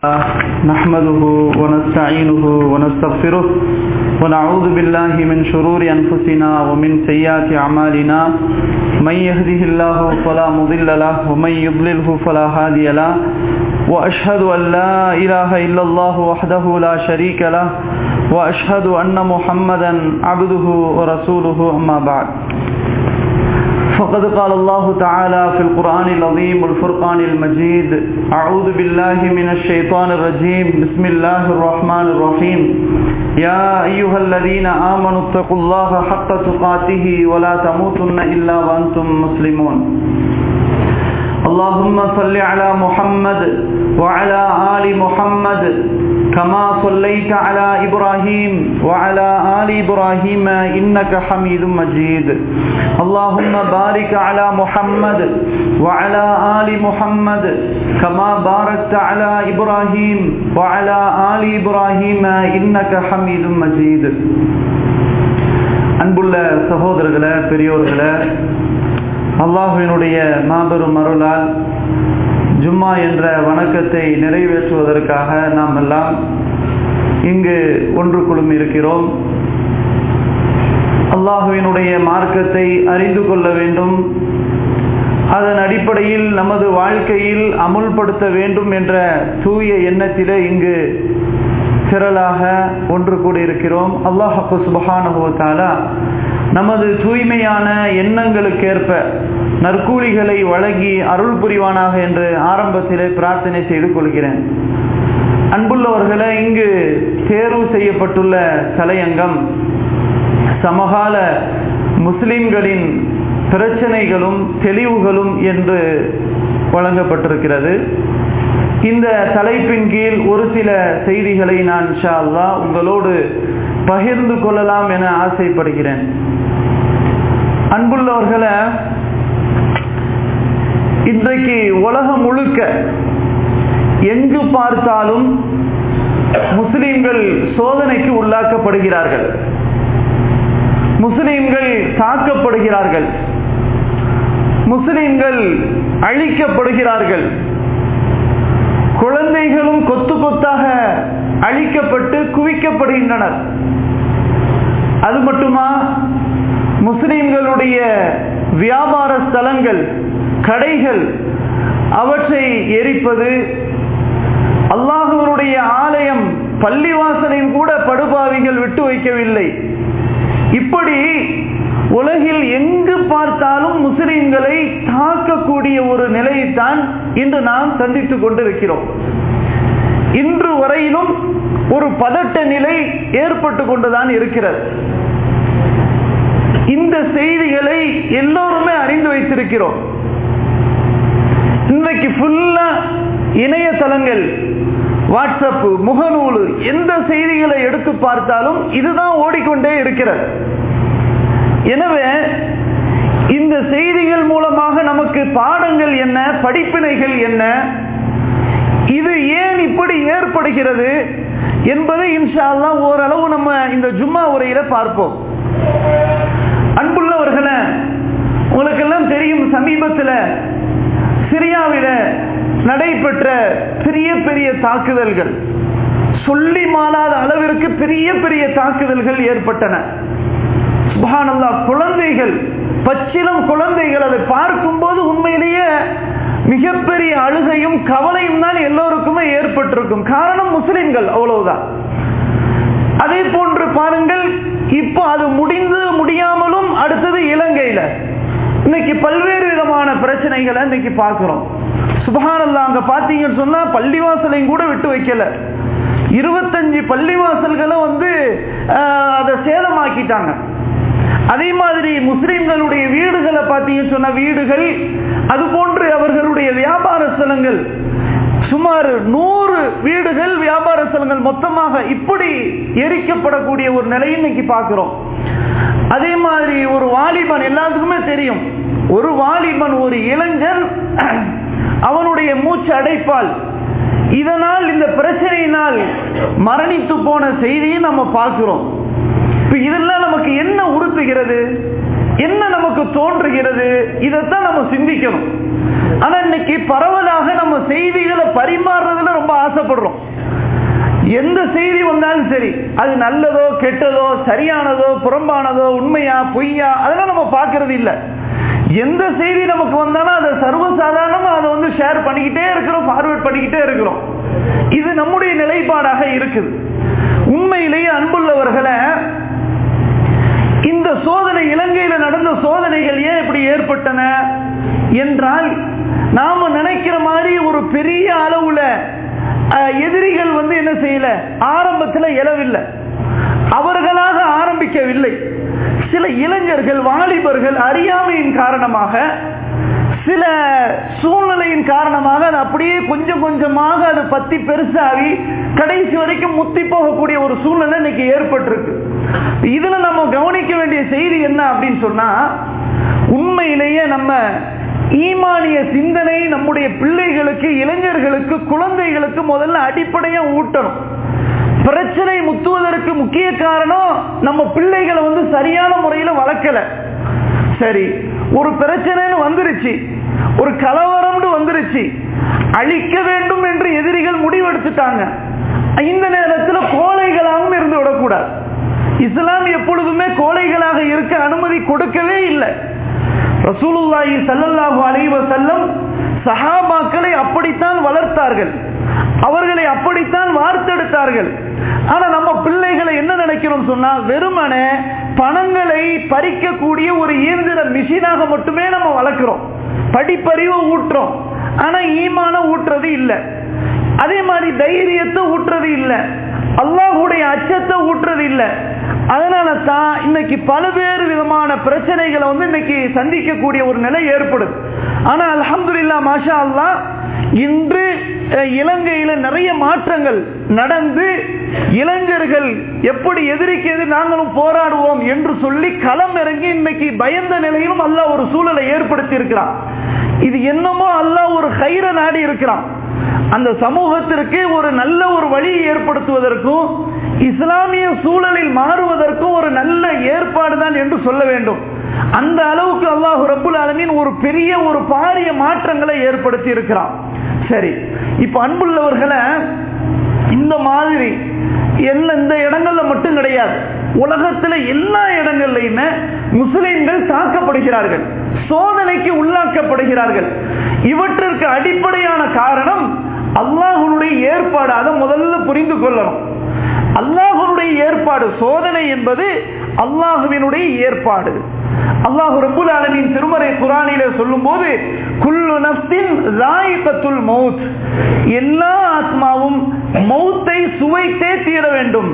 نحمده ونستعينه ونستغفره ونعوذ بالله من شرور أنفسنا ومن سيئات أعمالنا من يهده الله فلا مضل له ومن يضلله فلا هادي له وأشهد أن لا إله إلا الله وحده لا شريك له وأشهد أن محمدا عبده ورسوله أما بعد فقد قال الله تعالى في القرآن العظيم والفرقان المجيد أعوذ بالله من الشيطان الرجيم بسم الله الرحمن الرحيم يا أيها الذين آمنوا اتقوا الله حق تقاته ولا تموتن إلا وأنتم مسلمون اللهم صل على محمد وعلى آل محمد كما صليت على إبراهيم وعلى آل إبراهيم إنك حميد مجيد اللهم بارك على محمد وعلى آل محمد كما باركت على إبراهيم وعلى آل إبراهيم إنك حميد مجيد அன்புள்ள சகோதரர்களே பெரியோர்களே அல்லாஹுவினுடைய மாபெரும் அருளால் ஜும்மா என்ற வணக்கத்தை நிறைவேற்றுவதற்காக நாம் எல்லாம் இங்கு ஒன்று குழுமி இருக்கிறோம் அல்லாஹுவினுடைய மார்க்கத்தை அறிந்து கொள்ள வேண்டும் அதன் அடிப்படையில் நமது வாழ்க்கையில் அமுல்படுத்த வேண்டும் என்ற தூய எண்ணத்திலே இங்கு திரளாக ஒன்று கூடியிருக்கிறோம் அல்லாஹு சுபஹானுபவத்தாலா நமது தூய்மையான எண்ணங்களுக்கேற்ப நற்கூலிகளை வழங்கி அருள் புரிவானாக என்று ஆரம்பத்திலே பிரார்த்தனை செய்து கொள்கிறேன் அன்புள்ளவர்களே இங்கு தேர்வு செய்யப்பட்டுள்ள தலையங்கம் சமகால முஸ்லிம்களின் பிரச்சனைகளும் தெளிவுகளும் என்று வழங்கப்பட்டிருக்கிறது இந்த தலைப்பின் கீழ் ஒரு சில செய்திகளை நான் ஷா அல்லா உங்களோடு பகிர்ந்து கொள்ளலாம் என ஆசைப்படுகிறேன் அன்புள்ளவர்களை இன்றைக்கு உலகம் முழுக்க எங்கு பார்த்தாலும் முஸ்லிம்கள் சோதனைக்கு உள்ளாக்கப்படுகிறார்கள் முஸ்லிம்கள் தாக்கப்படுகிறார்கள் முஸ்லிம்கள் அழிக்கப்படுகிறார்கள் குழந்தைகளும் கொத்து கொத்தாக அழிக்கப்பட்டு குவிக்கப்படுகின்றனர் அது மட்டுமா முஸ்லிம்களுடைய வியாபார ஸ்தலங்கள் கடைகள் அவற்றை எரிப்பது அல்லாஹுவனுடைய ஆலயம் பள்ளிவாசலில் கூட படுபாவிகள் விட்டு வைக்கவில்லை இப்படி உலகில் எங்கு பார்த்தாலும் முஸ்லிம்களை தாக்கக்கூடிய ஒரு நிலையைத்தான் இன்று நாம் சந்தித்துக் கொண்டிருக்கிறோம் இன்று வரையிலும் ஒரு பதட்ட நிலை ஏற்பட்டு கொண்டுதான் இருக்கிறது இந்த செய்திகளை எல்லோருமே அறிந்து வைத்திருக்கிறோம் இன்றைக்கு ஃபுல்லா இணையதளங்கள் வாட்ஸ்அப் முகநூல் எந்த செய்திகளை எடுத்து பார்த்தாலும் இதுதான் ஓடிக்கொண்டே இருக்கிறது எனவே இந்த செய்திகள் மூலமாக நமக்கு பாடங்கள் என்ன படிப்பினைகள் என்ன இது ஏன் இப்படி ஏற்படுகிறது என்பதை இன்ஷால்லா ஓரளவு நம்ம இந்த ஜும்மா உரையில பார்ப்போம் அன்புள்ளவர்களை உங்களுக்கெல்லாம் தெரியும் சமீபத்தில் சிரியாவில நடைபெற்ற பெரிய பெரிய தாக்குதல்கள் சொல்லி மாறாத அளவிற்கு பெரிய பெரிய தாக்குதல்கள் ஏற்பட்டன சுபானல்லா குழந்தைகள் பச்சிலம் குழந்தைகள் அதை பார்க்கும்போது உண்மையிலேயே மிகப்பெரிய அழுகையும் கவலையும் தான் எல்லோருக்குமே ஏற்பட்டிருக்கும் காரணம் முஸ்லிம்கள் அவ்வளவுதான் அதே போன்று பாருங்கள் இப்போ அது முடிந்து முடியாமலும் அடுத்தது இலங்கையில இன்னைக்கு பல்வேறு விதமான பிரச்சனைகளை இன்னைக்கு பார்க்கிறோம் சுபகானல்லா அங்க பாத்தீங்கன்னு சொன்னா பள்ளிவாசலையும் கூட விட்டு வைக்கல இருபத்தஞ்சு பள்ளிவாசல்களும் வந்து அதை சேதமாக்கிட்டாங்க அதே மாதிரி முஸ்லிம்களுடைய வீடுகளை பார்த்தீங்கன்னு சொன்ன வீடுகள் அது போன்று அவர்களுடைய வியாபார ஸ்தலங்கள் சுமார் நூறு வீடுகள் வியாபார ஸ்தலங்கள் மொத்தமாக இப்படி எரிக்கப்படக்கூடிய ஒரு நிலையை இன்னைக்கு பார்க்கிறோம் அதே மாதிரி ஒரு வாலிபன் எல்லாத்துக்குமே தெரியும் ஒரு வாலிபன் ஒரு இளைஞன் அவனுடைய மூச்சு அடைப்பால் இதனால் இந்த பிரச்சனையினால் மரணித்து போன செய்தியை நம்ம பார்க்கிறோம் இப்ப இதெல்லாம் நமக்கு என்ன உறுத்துகிறது என்ன நமக்கு தோன்றுகிறது இதைத்தான் நம்ம சிந்திக்கணும் ஆனா இன்னைக்கு பரவலாக நம்ம செய்திகளை பரிமாறுறதுல ரொம்ப ஆசைப்படுறோம் எந்த செய்தி வந்தாலும் சரி அது நல்லதோ கெட்டதோ சரியானதோ புறம்பானதோ உண்மையா பொய்யா அதெல்லாம் நம்ம பார்க்கறது இல்லை எந்த செய்தி நமக்கு வந்தாலும் அதை சர்வசாதாரணமா அதை வந்து ஷேர் பண்ணிக்கிட்டே இருக்கிறோம் ஃபார்வர்ட் பண்ணிக்கிட்டே இருக்கிறோம் இது நம்முடைய நிலைப்பாடாக இருக்குது உண்மையிலேயே அன்புள்ளவர்களை இந்த சோதனை இலங்கையில நடந்த சோதனைகள் ஏன் இப்படி ஏற்பட்டன என்றால் நாம நினைக்கிற மாதிரி ஒரு பெரிய அளவுல எதிரிகள் வந்து என்ன செய்யல ஆரம்பத்தில் எழவில்லை அவர்களாக ஆரம்பிக்கவில்லை சில இளைஞர்கள் வாலிபர்கள் அறியாமையின் காரணமாக சில சூழ்நிலையின் காரணமாக அது அப்படியே கொஞ்சம் கொஞ்சமாக அது பத்தி பெருசாகி கடைசி வரைக்கும் முத்தி போகக்கூடிய ஒரு சூழ்நிலை இன்னைக்கு ஏற்பட்டிருக்கு இதுல நம்ம கவனிக்க வேண்டிய செய்தி என்ன அப்படின்னு சொன்னா உண்மையிலேயே நம்ம ஈமானிய சிந்தனை நம்முடைய பிள்ளைகளுக்கு இளைஞர்களுக்கு குழந்தைகளுக்கு முதல்ல அடிப்படையா ஊட்டணும் பிரச்சனை முத்துவதற்கு முக்கிய காரணம் நம்ம பிள்ளைகளை வந்து சரியான முறையில் வளர்க்கல சரி ஒரு பிரச்சனைன்னு வந்துருச்சு ஒரு கலவரம்னு வந்துருச்சு அழிக்க வேண்டும் என்று எதிரிகள் முடிவெடுத்துட்டாங்க இந்த நேரத்தில் கோழைகளாகவும் இருந்து விடக்கூடாது இஸ்லாம் எப்பொழுதுமே கோழைகளாக இருக்க அனுமதி கொடுக்கவே இல்லை ரசூலுல்லாஹி சல்லல்லாஹு அலைஹி வஸல்லம் சஹாபாக்களை அப்படித்தான் வளர்த்தார்கள் அவர்களை அப்படித்தான் வார்த்தெடுத்தார்கள் ஆனா நம்ம பிள்ளைகளை என்ன நினைக்கிறோம் சொன்னா வெறுமனே பணங்களை பறிக்கக்கூடிய ஒரு இயந்திர மிஷினாக மட்டுமே நம்ம வளர்க்கிறோம் படிப்பறிவு ஊட்டுறோம் ஆனா ஈமான ஊட்டுறது இல்லை அதே மாதிரி தைரியத்தை ஊட்டுறது இல்லை அல்லாஹுடைய அச்சத்தை ஊட்டுறது இல்லை அதனால தான் இன்னைக்கு பல்வேறு விதமான பிரச்சனைகளை வந்து இன்னைக்கு சந்திக்கக்கூடிய ஒரு நிலை ஏற்படுது ஆனா அலமதுல்லா மாஷா அல்லா இன்று இலங்கையில நிறைய மாற்றங்கள் நடந்து இளைஞர்கள் எப்படி எதிரிக்கு எதிர் நாங்களும் போராடுவோம் என்று சொல்லி களம் இறங்கி இன்னைக்கு பயந்த நிலையிலும் அல்ல ஒரு சூழலை ஏற்படுத்தி இருக்கிறான் இது என்னமோ அல்ல ஒரு கயிற நாடி இருக்கிறான் அந்த சமூகத்திற்கு ஒரு நல்ல ஒரு வழி ஏற்படுத்துவதற்கும் இஸ்லாமிய சூழலில் மாறுவதற்கும் ஒரு நல்ல ஏற்பாடு தான் என்று சொல்ல வேண்டும் அந்த அளவுக்கு அல்லாஹு ரபுல் ஆலமின் ஒரு பெரிய ஒரு பாரிய மாற்றங்களை ஏற்படுத்தி இருக்கிறான் சரி இப்ப அன்புள்ளவர்களை இந்த மாதிரி எல்லா இந்த இடங்கள்ல மட்டும் கிடையாது உலகத்துல எல்லா இடங்கள்லயுமே முஸ்லிம்கள் தாக்கப்படுகிறார்கள் சோதனைக்கு உள்ளாக்கப்படுகிறார்கள் இவற்றிற்கு அடிப்படையான காரணம் அல்லாஹனுடைய ஏற்பாடு அதை முதல்ல புரிந்து கொள்ளணும் அல்லாஹனுடைய ஏற்பாடு சோதனை என்பது அல்லாஹுவினுடைய ஏற்பாடு அல்லாஹு ரபுல் ஆலமின் திருமறை குரானில சொல்லும் போது குல்லு நப்தின் ராயிகத்துல் மவுத் எல்லா ஆத்மாவும் மௌத்தை சுவைத்தே தீர வேண்டும்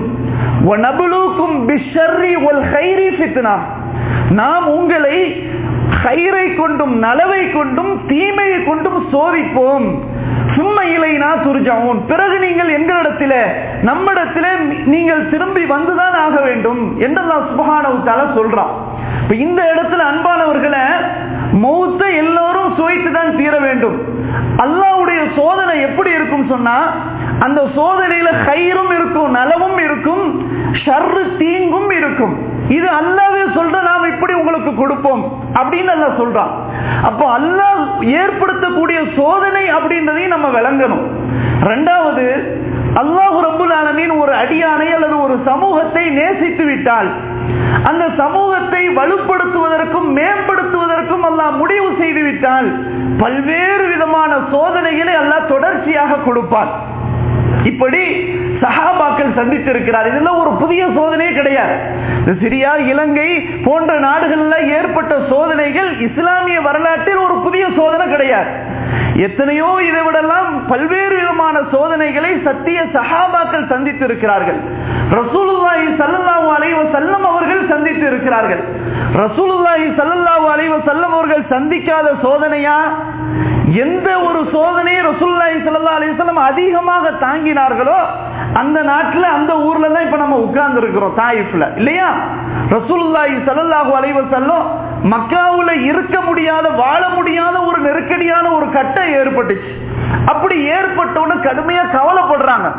நாம் உங்களை கயிறை கொண்டும் நலவை கொண்டும் தீமையை கொண்டும் சோதிப்போம் சும்மையிலை நான் துரிஜாவும் பிறகு நீங்கள் எங்களிடத்தில நம்மிடத்தில நீங்கள் திரும்பி வந்துதான் ஆக வேண்டும் என்றெல்லாம் சுபகானவுத்தால சொல்றான் இப்ப இந்த இடத்துல அன்பானவர்களை மௌத்த எல்லோரும் சுவைத்து தான் தீர வேண்டும் அல்லாவுடைய சோதனை எப்படி இருக்கும் சொன்னா அந்த சோதனையில கயிறும் இருக்கும் நலவும் இருக்கும் ஷர்ரு தீங்கும் இருக்கும் இது அல்லாவே சொல்ற நாம் இப்படி உங்களுக்கு கொடுப்போம் அப்படின்னு அல்ல சொல்றான் அப்போ அல்லாஹ் ஏற்படுத்தக்கூடிய சோதனை அப்படின்றதையும் நம்ம விளங்கணும் ரெண்டாவது அல்லாஹு ரபுல் ஆலமீன் ஒரு அடியானை அல்லது ஒரு சமூகத்தை நேசித்து விட்டால் அந்த சமூகத்தை வலுப்படுத்துவதற்கும் மேம்படுத்துவதற்கும் அல்லாஹ் முடிவு செய்து விட்டால் பல்வேறு விதமான சோதனைகளை அல்லாஹ் தொடர்ச்சியாக கொடுப்பான் இப்படி சஹாபாக்கள் சந்தித்திருக்கிறார் இதெல்லாம் ஒரு புதிய சோதனையே கிடையாது சிரியா இலங்கை போன்ற நாடுகள்ல ஏற்பட்ட சோதனைகள் இஸ்லாமிய வரலாற்றில் ஒரு புதிய சோதனை கிடையாது எத்தனையோ இதை விடலாம் பல்வேறு விதமான சோதனைகளை சத்திய சஹாபாக்கள் சந்தித்து இருக்கிறார்கள் ரசூலுல்லாஹி சல்லல்லாஹு அலைஹி வஸல்லம் அவர்கள் சந்தித்து இருக்கிறார்கள் ரசூலுல்லாஹி சல்லல்லாஹு அலைஹி வஸல்லம் அவர்கள் சந்திக்காத சோதனையா எந்த ஒரு சோதனையை ரசூலுல்லாஹி ஸல்லல்லாஹு அலைஹி வஸல்லம் அதிகமாக தாங்கினார்களோ அந்த நாட்டுல அந்த ஊர்ல தான் இப்ப நம்ம உட்கார்ந்து இருக்கிறோம் தாயிஃப்ல இல்லையா ரசூலுல்லாஹி ஸல்லல்லாஹு அலைஹி வஸல்லம் மக்காவுல இருக்க முடியாத வாழ முடியாத ஒரு நெருக்கடியான ஒரு கட்டம் ஏற்பட்டுச்சு அப்படி ஏற்பட்டோன்னு கடுமையா கவலைப்படுறாங்க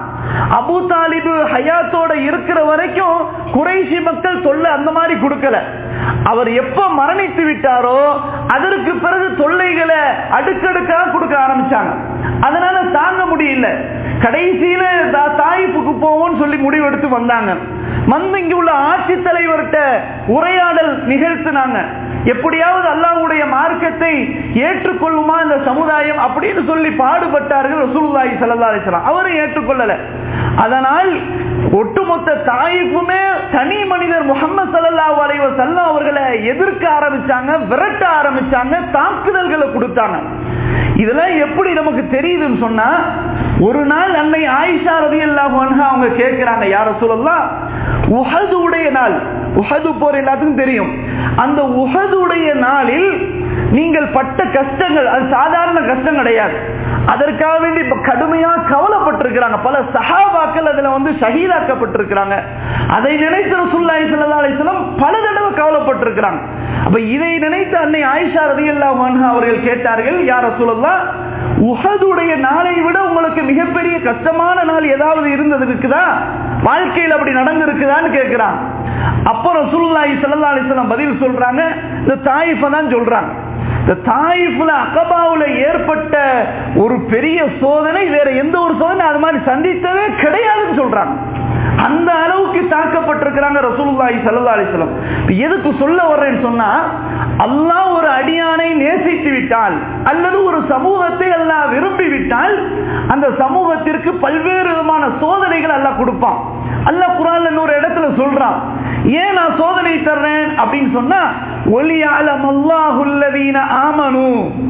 அபு தாலிபு ஹயாத்தோட இருக்கிற வரைக்கும் குறைசி மக்கள் தொல்லை அந்த மாதிரி கொடுக்கல அவர் எப்ப மரணித்து விட்டாரோ அதற்கு பிறகு தொல்லைகளை அடுக்கடுக்கா கொடுக்க ஆரம்பிச்சாங்க அதனால தாங்க முடியல கடைசியில தாயிப்புக்கு போவோம்னு சொல்லி முடிவெடுத்து வந்தாங்க வந்து இங்க உள்ள ஆட்சி தலைவர்கிட்ட உரையாடல் நிகழ்த்தினாங்க எப்படியாவது அல்லாவுடைய மார்க்கத்தை ஏற்றுக்கொள்ளுமா இந்த சமுதாயம் அப்படின்னு சொல்லி பாடுபட்டார்கள் ரசூலுல்லாஹி ஸல்லல்லாஹு அலைஹி வஸல்லம் அவரும் ஏற்றுக்கொள்ளல அதனால் ஒட்டுமொத்த தாயிப்புமே தனி மனிதர் முகமது சல்லல்லாஹு அலைஹி வஸல்லம் அவர்களை எதிர்க்க ஆரம்பிச்சாங்க விரட்ட ஆரம்பிச்சாங்க தாக்குதல்களை கொடுத்தாங்க இதெல்லாம் எப்படி நமக்கு தெரியுதுன்னு சொன்னா ஒரு நாள் அன்னை ஆயிஷா ரவி அவங்க கேட்கிறாங்க யார சொல்லலாம் உஹது உடைய நாள் உஹது போர் எல்லாத்துக்கும் தெரியும் அந்த உஹதுடைய நாளில் நீங்கள் பட்ட கஷ்டங்கள் அது சாதாரண கஷ்டம் கிடையாது அதற்காக வேண்டி இப்ப கடுமையா கவலைப்பட்டிருக்கிறாங்க பல சகாபாக்கள் அதுல வந்து ஷஹீதாக்கப்பட்டிருக்கிறாங்க அதை நினைத்து ரசூல்லாய் சல்லா அலிஸ்லாம் பல தடவை கவலைப்பட்டிருக்கிறாங்க அப்ப இதை நினைத்து அன்னை ஆயிஷா ரதி அவர்கள் கேட்டார்கள் யார் ரசூலல்லா உஹதுடைய நாளை விட உங்களுக்கு மிகப்பெரிய கஷ்டமான நாள் ஏதாவது இருந்தது இருக்குதா வாழ்க்கையில் அப்படி நடந்து இருக்குதான்னு கேட்கிறான் அப்புறம் சுல்லாஹி சல்லா அலிஸ்லாம் பதில் சொல்றாங்க இந்த தாயிஃபை தான் சொல்றாங்க இந்த தாயிஃப்ல அகபாவுல ஏற்பட்ட ஒரு பெரிய சோதனை வேற எந்த ஒரு சோதனை அது மாதிரி சந்தித்ததே கிடையாதுன்னு சொல்றாங்க அந்த அளவுக்கு தாக்கப்பட்டிருக்கிறாங்க ரசூலுல்லாஹி ஸல்லல்லாஹு அலைஹி வஸல்லம் எதுக்கு சொல்ல வர்றேன்னு சொன்னா அல்லாஹ் ஒரு அடியானை நேசித்து விட்டால் அல்லது ஒரு சமூகத்தை அல்லாஹ் விரும்பி விட்டால் அந்த சமூகத்திற்கு பல்வேறு விதமான சோதனைகள் அல்லாஹ் கொடுப்பான் அல்லாஹ் குரான்ல இன்னொரு இடத்துல சொல்றான் ஏன் நான் சோதனை தர்றேன் அப்படின்னு சொன்னா ஒலியாலம் அல்லாஹுல்லதீன ஆமனு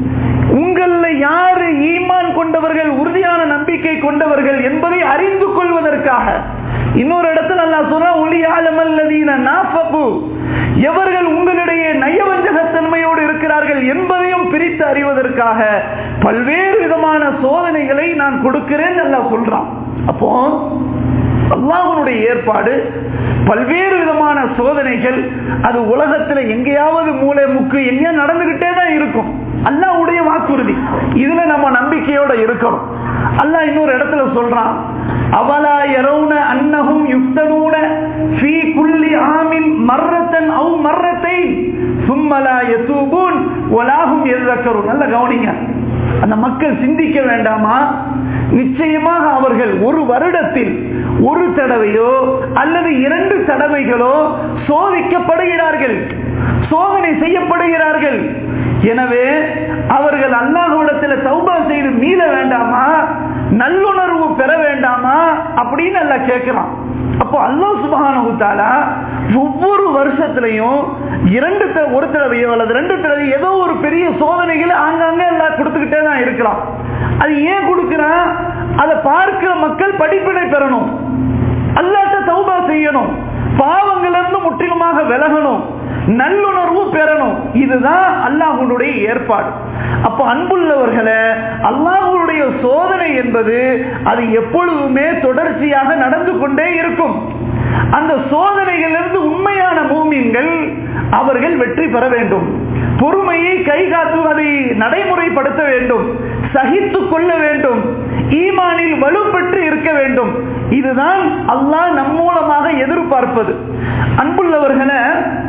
உங்கள யாரு ஈமான் கொண்டவர்கள் உறுதியான நம்பிக்கை கொண்டவர்கள் என்பதை அறிந்து கொள்வதற்காக இன்னொரு இடத்துல அல்லா சொல்ற ஒளியாலமல்லதீன நாஃபகு எவர்கள் உங்களிடையே நயவஞ்சகத்தன்மையோடு இருக்கிறார்கள் என்பதையும் பிரித்து அறிவதற்காக பல்வேறு விதமான சோதனைகளை நான் கொடுக்கிறேன் அல்லா சொல்றான் அப்போ அல்லாஹனுடைய ஏற்பாடு பல்வேறு விதமான சோதனைகள் அது உலகத்துல எங்கேயாவது மூளை முக்கு எங்க நடந்துகிட்டே தான் இருக்கும் அல்லாவுடைய வாக்குறுதி இதுல நம்ம நம்பிக்கையோட இருக்கணும் அல்லாஹ் இன்னொரு இடத்துல சொல்றான் அவலா எரவுன அன்னகும் யுக்தனூன ஃபீ குல்லி ஆமின் மர்ரத்தன் அவு மர்ரத்தை சும்மலா யசூபூன் ஒலாகும் எதிர்க்கரும் நல்ல கவனிங்க அந்த மக்கள் சிந்திக்க வேண்டாமா நிச்சயமாக அவர்கள் ஒரு வருடத்தில் ஒரு தடவையோ அல்லது இரண்டு தடவைகளோ சோதிக்கப்படுகிறார்கள் சோதனை செய்யப்படுகிறார்கள் எனவே அவர்கள் அல்லாஹோடத்தில் சௌபா செய்து மீள வேண்டாமா நல்லுணர்வு பெற வேண்டாமா அப்படின்னு அல்ல கேட்கிறான் அப்போ அல்லா சுபகானா ஒவ்வொரு வருஷத்திலையும் இரண்டு ஒரு தடவையோ அல்லது ரெண்டு தடவை ஏதோ ஒரு பெரிய சோதனைகளை ஆங்காங்க எல்லாம் கொடுத்துக்கிட்டே தான் இருக்கலாம் அது ஏன் கொடுக்கிறான் அதை பார்க்கிற மக்கள் படிப்பினை பெறணும் அல்லாட்ட தௌபா செய்யணும் பாவங்களிலிருந்து முற்றிலுமாக விலகணும் நல்லுணர்வு பெறணும் இதுதான் அல்லாஹுடைய ஏற்பாடு அப்ப அன்புள்ளவர்களை அல்லாஹுடைய சோதனை என்பது அது எப்பொழுதுமே தொடர்ச்சியாக நடந்து கொண்டே இருக்கும் அந்த சோதனைகளிலிருந்து உண்மையான மூமின்கள் அவர்கள் வெற்றி பெற வேண்டும் பொறுமையை கை காத்து அதை நடைமுறைப்படுத்த வேண்டும் சகித்து கொள்ள வேண்டும் ஈமானில் வலுப்பெற்று இருக்க வேண்டும் இதுதான் அல்லாஹ் நம் மூலமாக எதிர்பார்ப்பது அன்புள்ளவர்களை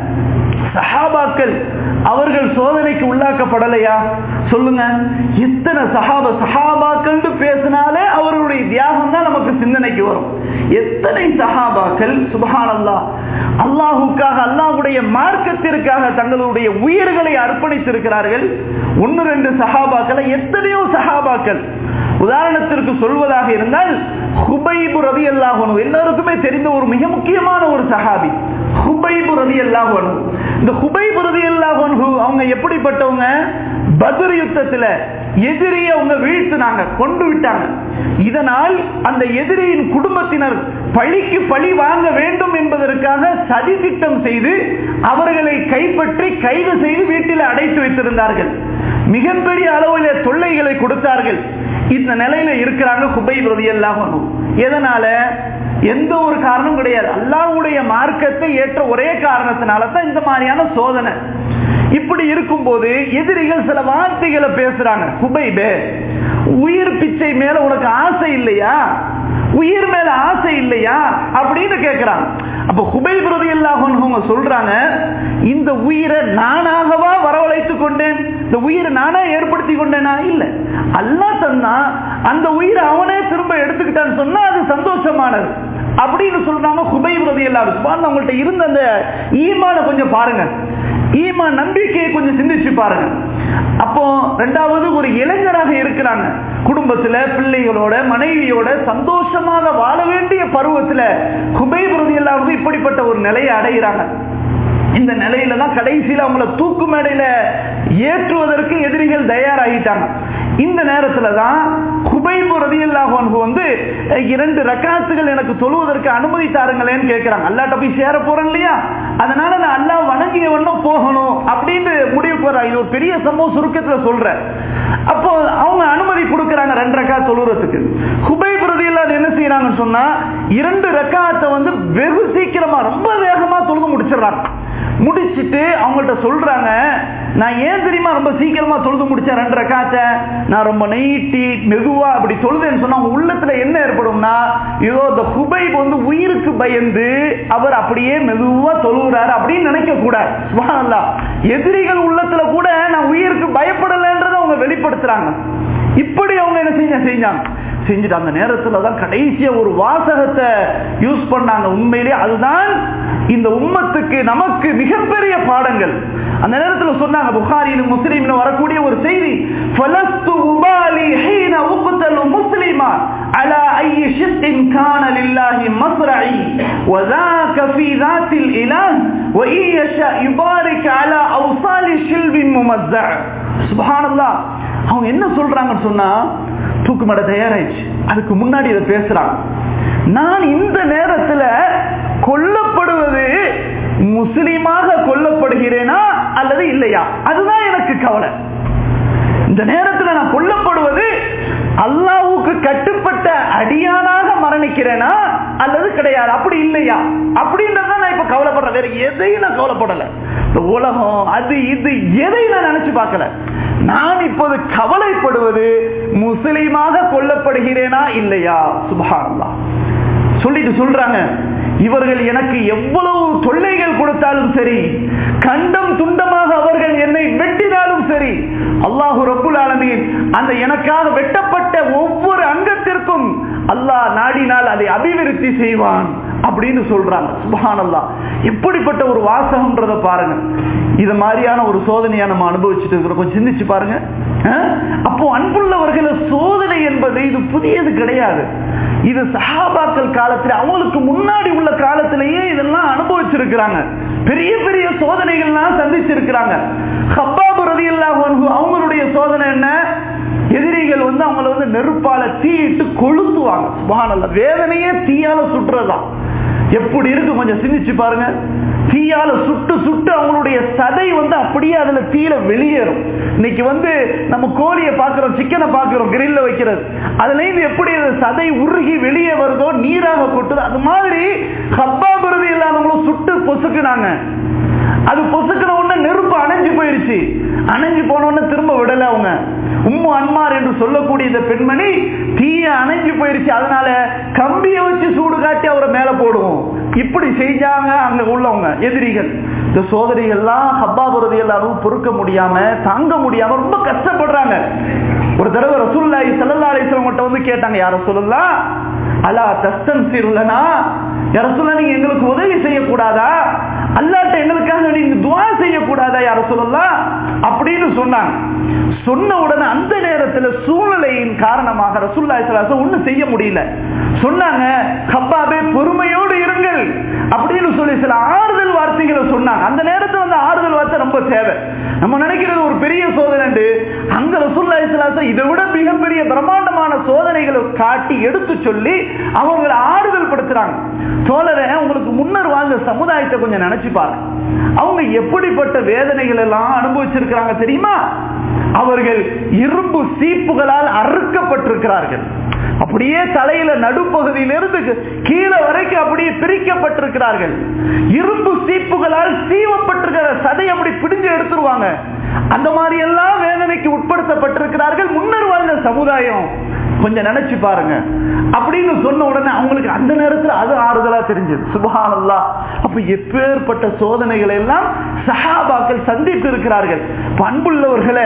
சஹாபாக்கள் அவர்கள் சோதனைக்கு உள்ளாக்கப்படலையா சொல்லுங்க எத்தனை சஹாப சஹாபாக்கள் பேசினாலே அவர்களுடைய தியாகம் தான் நமக்கு சிந்தனைக்கு வரும் எத்தனை சஹாபாக்கள் சுபஹான் அல்லா அல்லாஹுக்காக அல்லாஹுடைய மார்க்கத்திற்காக தங்களுடைய உயிர்களை அர்ப்பணித்திருக்கிறார்கள் ஒன்னு ரெண்டு சஹாபாக்களை எத்தனையோ சஹாபாக்கள் உதாரணத்திற்கு சொல்வதாக இருந்தால் ஹுபைபு ரவி அல்லாஹனு எல்லாருக்குமே தெரிந்த ஒரு மிக முக்கியமான ஒரு சஹாபி ஹுபைபு ரவி அல்லாஹனு இந்த ஹுபைபு ரவி அல்லாஹனு அவங்க எப்படிப்பட்டவங்க பத்ர் யுத்தத்துல எதிரியை அவங்க வீழ்த்தினாங்க கொண்டு விட்டாங்க இதனால் அந்த எதிரியின் குடும்பத்தினர் பழிக்கு பழி வாங்க வேண்டும் என்பதற்காக சதி திட்டம் செய்து அவர்களை கைப்பற்றி கைது செய்து வீட்டில் அடைத்து வைத்திருந்தார்கள் மிகப்பெரிய அளவில் தொல்லைகளை கொடுத்தார்கள் இந்த நிலையில இருக்கிறாங்க குபை பிரதி எல்லாம் எதனால எந்த ஒரு காரணம் கிடையாது அல்லாவுடைய மார்க்கத்தை ஏற்ற ஒரே காரணத்தினால தான் இந்த மாதிரியான சோதனை இப்படி இருக்கும்போது எதிரிகள் சில வார்த்தைகளை பேசுறாங்க குபைபே உயிர் பிச்சை மேல உனக்கு ஆசை இல்லையா உயிர் மேல ஆசை இல்லையா அப்படின்னு கேட்கிறாங்க அப்ப குபை பிரதி அவங்க சொல்றாங்க இந்த உயிரை நானாகவா வரவழைத்து கொண்டேன் இந்த உயிரை நானே ஏற்படுத்தி கொண்டேனா இல்ல அல்லா தந்தா அந்த உயிரை அவனே திரும்ப எடுத்துக்கிட்டான்னு சொன்னா அது சந்தோஷமானது அப்படின்னு சொல்றாங்க குபை பிரதி எல்லாரும் அவங்கள்ட்ட இருந்த அந்த ஈமான கொஞ்சம் பாருங்க ஈமா நம்பிக்கையை கொஞ்சம் சிந்திச்சு பாருங்க அப்போ ரெண்டாவது ஒரு இளைஞராக இருக்கிறாங்க குடும்பத்துல பிள்ளைகளோட மனைவியோட சந்தோஷமாக வாழ வேண்டிய பருவத்துல குபை பிரதி எல்லாரும் இப்படிப்பட்ட ஒரு நிலையை அடைகிறாங்க இந்த நிலையில தான் கடைசியில் அவங்கள தூக்கு மேடையில ஏற்றுவதற்கு எதிரிகள் தயாராகிட்டாங்க இந்த நேரத்துல தான் குபைபு ரதியல்லாஹு வந்து இரண்டு ரக்காத்துகள் எனக்கு தொழுவதற்கு அனுமதி தாருங்களேன்னு கேட்கிறாங்க அல்லாட்ட போய் சேர போறேன் இல்லையா அதனால நான் அல்லா வணங்கிய வண்ணம் போகணும் அப்படின்னு முடிவு போறாங்க இது ஒரு பெரிய சம்பவம் சுருக்கத்துல சொல்றேன் அப்போ அவங்க அனுமதி கொடுக்கறாங்க ரெண்டு ரக்கா தொழுறதுக்கு குபை பிரதியில் என்ன செய்யறாங்கன்னு சொன்னா இரண்டு ரக்காத்தை வந்து வெகு சீக்கிரமா ரொம்ப வேகமா தொழுது முடிச்சிடறாங்க முடிச்சிட்டு அவங்கள்ட்ட சொல்றாங்க நான் ஏன் தெரியுமா ரொம்ப சீக்கிரமா தொழுது முடிச்சேன் ரெண்டு ரக்காத்தை நான் ரொம்ப நெய்ட்டி மெதுவா அப்படி தொழுதுன்னு சொன்னா அவங்க உள்ளத்துல என்ன ஏற்படும்னா ஏதோ இந்த குபை வந்து உயிருக்கு பயந்து அவர் அப்படியே மெதுவா தொழுகிறாரு அப்படின்னு நினைக்க கூடாது சுபானல்லா எதிரிகள் உள்ளத்துல கூட நான் உயிருக்கு பயப்படலைன்றதை அவங்க வெளிப்படுத்துறாங்க இப்படி அவங்க என்ன செஞ்ச செஞ்சாங்க செஞ்சுட்டு அந்த நேரத்துல தான் கடைசியா ஒரு வாசகத்தை யூஸ் பண்ணாங்க உண்மையிலே அதுதான் இந்த உம்மத்துக்கு நமக்கு மிகப்பெரிய பாடங்கள் அந்த நேரத்தில் சொன்னாங்க புகாரிலும் முஸ்லீம்னு வரக்கூடிய ஒரு செய்தி ஃபலஸ்து உபாலி ஹீன உக்தலு முஸ்லிமா على أي شق كان لله مصرعي وذاك في ذات الإله وإن يشاء يبارك على أوصال شلب ممزع سبحان الله அவங்க என்ன சொல்றாங்கன்னு சொன்னா தூக்கு மாட தயாராயிடுச்சு அதுக்கு முன்னாடி இதை பேசுறாங்க நான் இந்த நேரத்துல கொல்லப்படுவது முஸ்லீமாக கொல்லப்படுகிறேனா அல்லது இல்லையா அதுதான் எனக்கு கவலை இந்த நேரத்தில் நான் கொல்லப்படுவது அல்லாவுக்கு கட்டுப்பட்ட அடியானாக மரணிக்கிறேனா அல்லது கிடையாது அப்படி இல்லையா அப்படின்றத நான் இப்ப கவலைப்படுறேன் வேற எதையும் நான் கவலைப்படல இந்த உலகம் அது இது எதையும் நான் நினைச்சு பார்க்கல நான் இப்போது கவலைப்படுவது முஸ்லீமாக கொல்லப்படுகிறேனா இல்லையா சுபானல்லா சொல்லிட்டு சொல்றாங்க இவர்கள் எனக்கு எவ்வளவு தொல்லைகள் கொடுத்தாலும் சரி கண்டம் துண்டமாக அவர்கள் என்னை வெட்டினாலும் சரி அல்லாஹு ரப்புல் ஆலமீன் அந்த எனக்காக வெட்டப்பட்ட ஒவ்வொரு அங்கத்திற்கும் அல்லாஹ் நாடினால் அதை அபிவிருத்தி செய்வான் அப்படின்னு சொல்றாங்க சுபஹானல்லா எப்படிப்பட்ட ஒரு வாசகம்ன்றத பாருங்க இது மாதிரியான ஒரு சோதனையா நம்ம அனுபவிச்சுட்டு இருக்கிறோம் கொஞ்சம் சிந்திச்சு பாருங்க அப்போ அன்புள்ளவர்கள சோதனை என்பது இது புதியது கிடையாது இது சஹாபாக்கள் காலத்தில் அவங்களுக்கு முன்னாடி உள்ள காலத்திலேயே இதெல்லாம் அனுபவிச்சிருக்கிறாங்க பெரிய பெரிய சோதனைகள்லாம் சந்திச்சிருக்கிறாங்க ஹப்பாபு ரதி அவங்களுடைய சோதனை என்ன எதிரிகள் வந்து அவங்கள வந்து நெருப்பால தீயிட்டு கொளுத்துவாங்க சுபானல்ல வேதனையே தீயால சுட்டுறதான் எப்படி இருக்கு கொஞ்சம் சிந்திச்சு பாருங்க தீயால சுட்டு சுட்டு அவங்களுடைய சதை வந்து அப்படியே அதுல தீயில வெளியேறும் இன்னைக்கு வந்து நம்ம கோழியை பாக்குறோம் சிக்கனை பாக்குறோம் கிரில்ல வைக்கிறது அதுல இருந்து எப்படி சதை உருகி வெளியே வருதோ நீராக கொட்டுது அது மாதிரி ஹப்பா பிரதி இல்லாதவங்களும் சுட்டு பொசுக்குனாங்க அது பொசுக்கிற உடனே நெருப்பு அணைஞ்சு போயிருச்சு அணைஞ்சு போன உடனே திரும்ப விடல அவங்க உம்மு அன்மார் என்று சொல்லக்கூடிய இந்த பெண்மணி தீய அணைஞ்சு போயிருச்சு அதனால கம்பியை வச்சு சூடு காட்டி அவரை மேல போடுவோம் இப்படி செஞ்சாங்க அங்க உள்ளவங்க எதிரிகள் இந்த சோதனைகள்லாம் ஹப்பாபுரதி எல்லாரும் பொறுக்க முடியாம தாங்க முடியாம ரொம்ப கஷ்டப்படுறாங்க ஒரு தடவை ரசூல்லாய் சல்லல்லா அலிஸ்லாம் வந்து கேட்டாங்க யார சொல்லலாம் அலா தஸ்தன் சீருலனா யார சொல்ல நீங்க எங்களுக்கு உதவி செய்யக்கூடாதா அல்லாட்ட எங்களுக்காக நீங்க துவா செய்யக்கூடாதா யார சொல்லலாம் அப்படின்னு சொன்னாங்க சொன்ன உடனே அந்த நேரத்தில் சூழ்நிலையின் காரணமாக ரசூல்லா ஒண்ணு செய்ய முடியல சொன்னாங்க ஹப்பாபே பொறுமையோடு இருங்கள் அப்படின்னு சொல்லி சில ஆறுதல் வார்த்தைகளை சொன்னாங்க அந்த நேரத்தில் வந்து ஆறுதல் வார்த்தை ரொம்ப தேவை நம்ம நினைக்கிறது ஒரு பெரிய சோதனை அங்க ரசூல்லா இதை விட மிகப்பெரிய பிரம்மாண்டமான சோதனைகளை காட்டி எடுத்து சொல்லி அவங்களை ஆறுதல் படுத்துறாங்க சோழரை உங்களுக்கு முன்னர் வாழ்ந்த சமுதாயத்தை கொஞ்சம் நினைச்சு பாருங்க அவங்க எப்படிப்பட்ட வேதனைகள் எல்லாம் அனுபவிச்சிருக்கிறாங்க தெரியுமா அவர்கள் இரும்பு சீப்புகளால் அறுக்கப்பட்டிருக்கிறார்கள் அப்படியே தலையில நடுப்பகுதியிலிருந்து கீழே வரைக்கும் அப்படியே பிரிக்கப்பட்டிருக்கிறார்கள் இரும்பு சீப்புகளால் சீவப்பட்டிருக்கிற சதை அப்படி பிடிஞ்சு எடுத்துருவாங்க அந்த மாதிரி எல்லாம் வேதனைக்கு உட்படுத்தப்பட்டிருக்கிறார்கள் முன்னர் வாழ்ந்த சமுதாயம் கொஞ்சம் நினைச்சு பாருங்க அப்படின்னு சொன்ன உடனே அவங்களுக்கு அந்த அந்த நேரத்துல அது ஆறுதலா தெரிஞ்சது சுபஹானல்லா அப்ப எப்பேற்பட்ட சோதனைகளை எல்லாம் சஹாபாக்கள் சந்தித்து இருக்கிறார்கள் பண்புள்ளவர்களை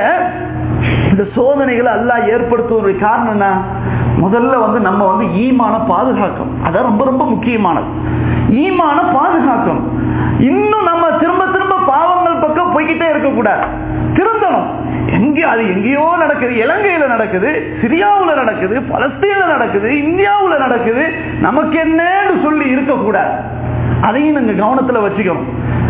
இந்த சோதனைகளை எல்லாம் ஏற்படுத்துவதற்கு காரணம் என்ன முதல்ல வந்து நம்ம வந்து ஈமான பாதுகாக்கும் அதான் ரொம்ப ரொம்ப முக்கியமானது ஈமான பாதுகாக்கும் இன்னும் நம்ம திரும்ப திரும்ப பாவங்கள் பக்கம் போய்கிட்டே இருக்கக்கூடாது திருந்தணும் எங்க அது எங்கேயோ நடக்குது இலங்கையில நடக்குது சிரியாவுல நடக்குது பலஸ்தீன்ல நடக்குது இந்தியாவுல நடக்குது நமக்கு என்னன்னு சொல்லி இருக்கக்கூடாது அதையும் நீங்க கவனத்துல வச்சுக்கணும்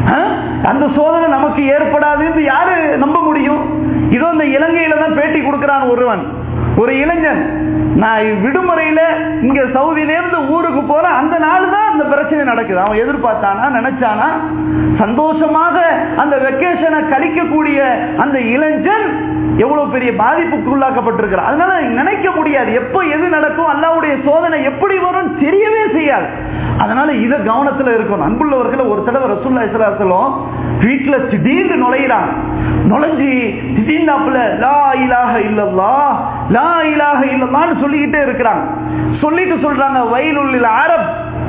அந்த சோதனை நமக்கு ஏற்படாதுன்னு யாரு நம்ப முடியும் இதோ இந்த இலங்கையில தான் பேட்டி கொடுக்கிறான் ஒருவன் ஒரு இளைஞன் நான் விடுமுறையில இங்க சவுதியில இருந்து ஊருக்கு போற அந்த நாள் தான் அந்த பிரச்சனை நடக்குது அவன் எதிர்பார்த்தானா நினைச்சானா சந்தோஷமாக அந்த வெக்கேஷனை கழிக்கக்கூடிய அந்த இளைஞன் எவ்வளவு பெரிய பாதிப்புக்கு உள்ளாக்கப்பட்டிருக்கிறார் அதனால நினைக்க முடியாது எப்போ எது நடக்கும் அல்லாவுடைய சோதனை எப்படி வரும் தெரியவே செய்யாது அதனால இத கவனத்துல இருக்கணும் அன்புள்ளவர்கள் ஒரு தடவை ரசூல்லா இஸ்லாசலம் வீட்டுல திடீர்னு நுழையிறாங்க நுழைஞ்சி திடீர்னாப்புல லா இலாக இல்லல்லா லா இலாக இல்லல்லான்னு சொல்லிக்கிட்டே இருக்கிறாங்க சொல்லிட்டு சொல்றாங்க வயலுள்ள அரப்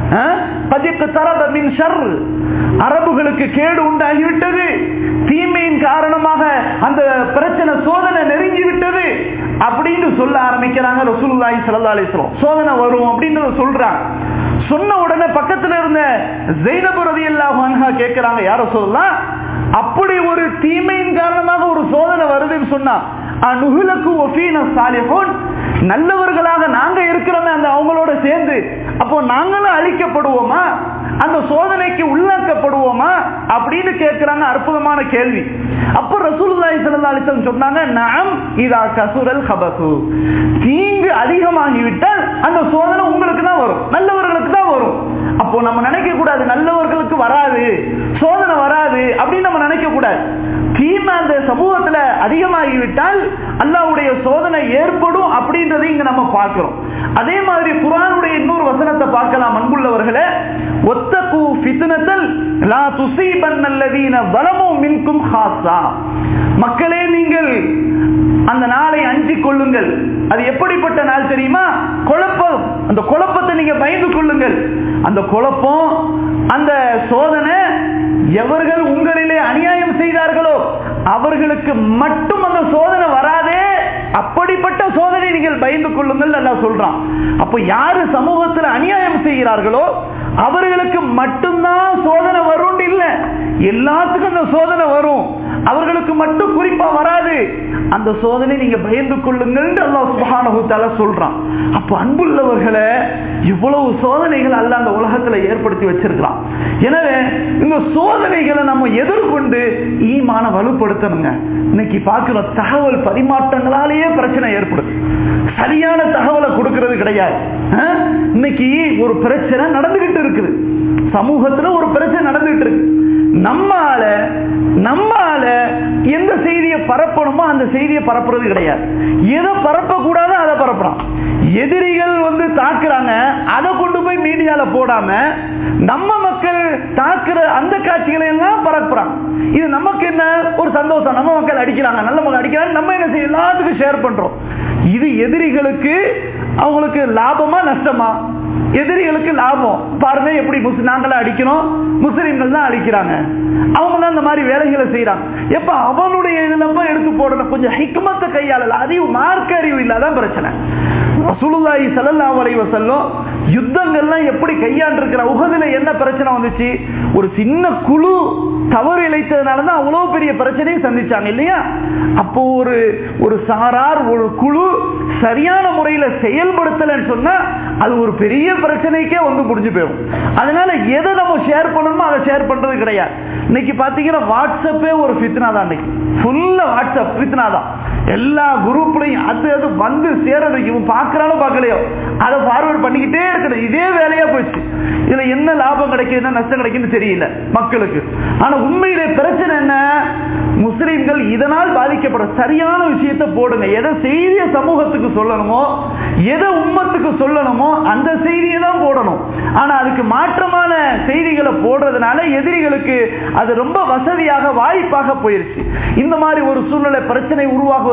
பதிக்கு தரத மின் ஷர் அரபுகளுக்கு கேடு உண்டாகிவிட்டது தீமையின் காரணமாக அந்த பிரச்சனை சோதனை நெருங்கி விட்டது அப்படின்னு சொல்ல ஆரம்பிக்கிறாங்க ரசூலுல்லாஹி ஸல்லல்லாஹு அலைஹி வஸல்லம் சோதனை வரும் அப்படின்னு சொல்றாங்க சொன்ன உடனே பக்கத்துல இருந்த ஜெயினப் ரலியல்லாஹு அன்ஹா கேக்குறாங்க யார சொல்லலாம் அப்படி ஒரு தீமையின் காரணமாக ஒரு சோதனை வருதுன்னு சொன்னா அனுகுலக்கு ஒஃபீன சாலிஹோன் நல்லவர்களாக நாங்க இருக்கிறோமே அந்த அவங்களோட சேர்ந்து அப்போ நாங்களும் அழிக்கப்படுவோமா அந்த சோதனைக்கு உள்ளாக்கப்படுவோமா அப்படின்னு கேட்கிறாங்க அற்புதமான கேள்வி அப்ப ரசூலுல்லாஹி ஸல்லல்லாஹு அலைஹி வஸல்லம் சொன்னாங்க நாம் இதா கசுரல் கபசு தீங்கு அதிகமாகிவிட்டால் அந்த சோதனை உங்களுக்கு தான் வரும் நல்லவர்களுக்கு தான் வரும் அப்போ நம்ம நினைக்க கூடாது நல்லவர்களுக்கு வராது சோதனை வராது அப்படின்னு நம்ம நினைக்க கூடாது தீமை அந்த சமூகத்துல அதிகமாகிவிட்டால் அல்லாவுடைய சோதனை ஏற்படும் அப்படின்றதை இங்க நம்ம பார்க்கிறோம் அதே மாதிரி குரானுடைய இன்னொரு வசனத்தை பார்க்கலாம் அன்புள்ளவர்களே ஒத்தகு ஃபித்னத்தல் லா துசீபன் அல்லதீன வலமோ மின்கும் ஹாசா மக்களே நீங்கள் அந்த நாளை அஞ்சிக் கொள்ளுங்கள் அது எப்படிப்பட்ட நாள் தெரியுமா குழப்பம் அந்த குழப்பத்தை நீங்க பயந்து கொள்ளுங்கள் அந்த குழப்பம் அந்த சோதனை எவர்கள் உங்களிலே அநியாயம் செய்தார்களோ அவர்களுக்கு மட்டும் அந்த சோதனை வராதே அப்படிப்பட்ட சோதனை நீங்கள் பயந்து கொள்ளுங்கள் நல்லா சொல்றான் அப்ப யாரு சமூகத்தில் அநியாயம் செய்கிறார்களோ அவர்களுக்கு மட்டும்தான் சோதனை வரும் இல்ல எல்லாத்துக்கும் அந்த சோதனை வரும் அவர்களுக்கு மட்டும் குறிப்பா வராது அந்த சோதனை நீங்க பயந்து கொள்ளுங்கள் அல்லாஹ் சுபஹானஹு தஆலா சொல்றான் அப்ப அன்புள்ளவர்களை இவ்வளவு சோதனைகள் அல்ல அந்த உலகத்துல ஏற்படுத்தி வச்சிருக்கிறான் எனவே இந்த சோதனைகளை நம்ம எதிர்கொண்டு ஈமான வலுப்படுத்தணுங்க இன்னைக்கு பார்க்கிற தகவல் பரிமாற்றங்களாலேயே பிரச்சனை ஏற்படுது சரியான தகவலை கொடுக்கிறது கிடையாது இன்னைக்கு ஒரு பிரச்சனை நடந்துகிட்டு இருக்குது சமூகத்துல ஒரு பிரச்சனை நடந்துகிட்டு இருக்கு நம்மால நம்மால எந்த செய்தியை பரப்பணுமோ அந்த செய்தியை பரப்புறது கிடையாது எதை பரப்ப கூடாதோ அதை பரப்புறான் எதிரிகள் வந்து தாக்குறாங்க அதை கொண்டு போய் மீடியால போடாம நம்ம மக்கள் தாக்குற அந்த காட்சிகளை எல்லாம் பரப்புறாங்க இது நமக்கு என்ன ஒரு சந்தோஷம் நம்ம மக்கள் அடிக்கிறாங்க நல்ல மக்கள் அடிக்கிறாங்க நம்ம என்ன செய்ய எல்லாத்துக்கும் ஷேர் பண்றோம் இது எதிரிகளுக்கு அவங்களுக்கு லாபமா நஷ்டமா எதிரிகளுக்கு லாபம் பாருங்க எப்படி நாங்கள அடிக்கிறோம் முஸ்லிம்கள் தான் அடிக்கிறாங்க அவங்க தான் இந்த மாதிரி வேலைகளை செய்யறாங்க எப்ப அவனுடைய இதுல எடுத்து போடணும் கொஞ்சம் ஹிக்மத்தை கையாளல அறிவு மார்க்க அறிவு இல்லாதான் பிரச்சனை ரசூலுல்லாஹி ஸல்லல்லாஹு அலைஹி வஸல்லம் யுத்தங்கள்லாம் எப்படி கையாண்டிருக்கிற உகதுல என்ன பிரச்சனை வந்துச்சு ஒரு சின்ன குழு தவறு இழைத்ததுனால தான் அவ்வளவு பெரிய பிரச்சனையை சந்திச்சாங்க இல்லையா அப்போ ஒரு ஒரு சாரார் ஒரு குழு சரியான முறையில செயல்படுத்தலன்னு சொன்னா அது ஒரு பெரிய பிரச்சனைக்கே வந்து முடிஞ்சு போயிடும் அதனால எதை நம்ம ஷேர் பண்ணணுமோ அதை ஷேர் பண்றது கிடையாது இன்னைக்கு பாத்தீங்கன்னா வாட்ஸ்அப்பே ஒரு ஃபித்னா தான் இன்னைக்கு ஃபுல்லா வாட்ஸ்அப் ஃபித்னா தான் எல்லா குரூப்லையும் அது அது வந்து சேரது இவன் பார்க்கறானோ பார்க்கலையோ அதை ஃபார்வர்ட் பண்ணிக்கிட்டே இருக்கணும் இதே வேலையா போச்சு இதுல என்ன லாபம் கிடைக்கும் என்ன நஷ்டம் கிடைக்குன்னு தெரியல மக்களுக்கு ஆனா உண்மையிலே பிரச்சனை என்ன முஸ்லிம்கள் இதனால் பாதிக்கப்பட சரியான விஷயத்தை போடுங்க எதை செய்திய சமூகத்துக்கு சொல்லணுமோ எதை உம்மத்துக்கு சொல்லணுமோ அந்த செய்தியை தான் போடணும் ஆனா அதுக்கு மாற்றமான செய்திகளை போடுறதுனால எதிரிகளுக்கு அது ரொம்ப வசதியாக வாய்ப்பாக போயிருச்சு இந்த மாதிரி ஒரு சூழ்நிலை பிரச்சனை உருவாகுவது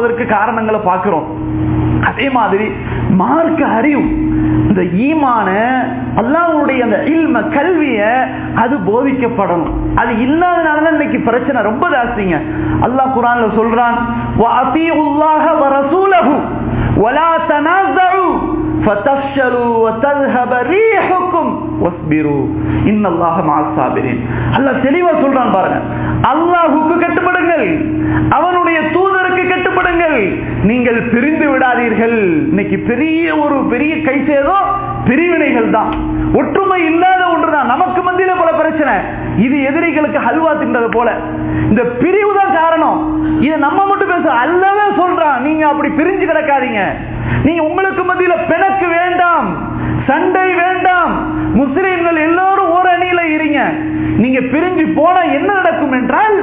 போவதற்கு காரணங்களை பார்க்கிறோம் அதே மாதிரி மார்க்க அறிவு இந்த ஈமான அல்லாவுடைய அந்த இல்ம கல்விய அது போதிக்கப்படணும் அது இல்லாதனாலதான் இன்னைக்கு பிரச்சனை ரொம்ப ஜாஸ்திங்க அல்லாஹ் குரான்ல சொல்றான் وَأَطِيعُوا وَرَسُولَهُ وَلَا تَنَازَعُوا فَتَفْشَلُوا وَتَذْهَبَ رِيحُكُمْ وَاصْبِرُوا إِنَّ اللَّهَ مَعَ الصَّابِرِينَ அல்லாஹ் தெளிவா சொல்றான் பாருங்க அல்லாஹ்வுக்கு கட்டுப்படுங்கள் அவனுடைய தூதருக்கு கட்டுப்படுங்கள் நீங்கள் பிரிந்து விடாதீர்கள் இன்னைக்கு பெரிய ஒரு பெரிய கை சேதம் பிரிவினைகள் தான் ஒற்றுமை இல்லாத ஒன்றுதான் நமக்கு மத்தியில பல பிரச்சனை இது எதிரிகளுக்கு ஹல்வா தின்றது போல இந்த பிரிவு தான் காரணம் இது நம்ம மட்டும் பேச அல்லவே சொல்றான் நீங்க அப்படி பிரிஞ்சு கிடக்காதீங்க நீங்க உங்களுக்கு மத்தியில பிணக்கு வேண்டாம் சண்டை வேண்டாம் முஸ்லிம்கள் எல்லாரும் ஒரு அணியில இருங்க நீங்க பிரிஞ்சு போனா என்ன நடக்கும் என்றால்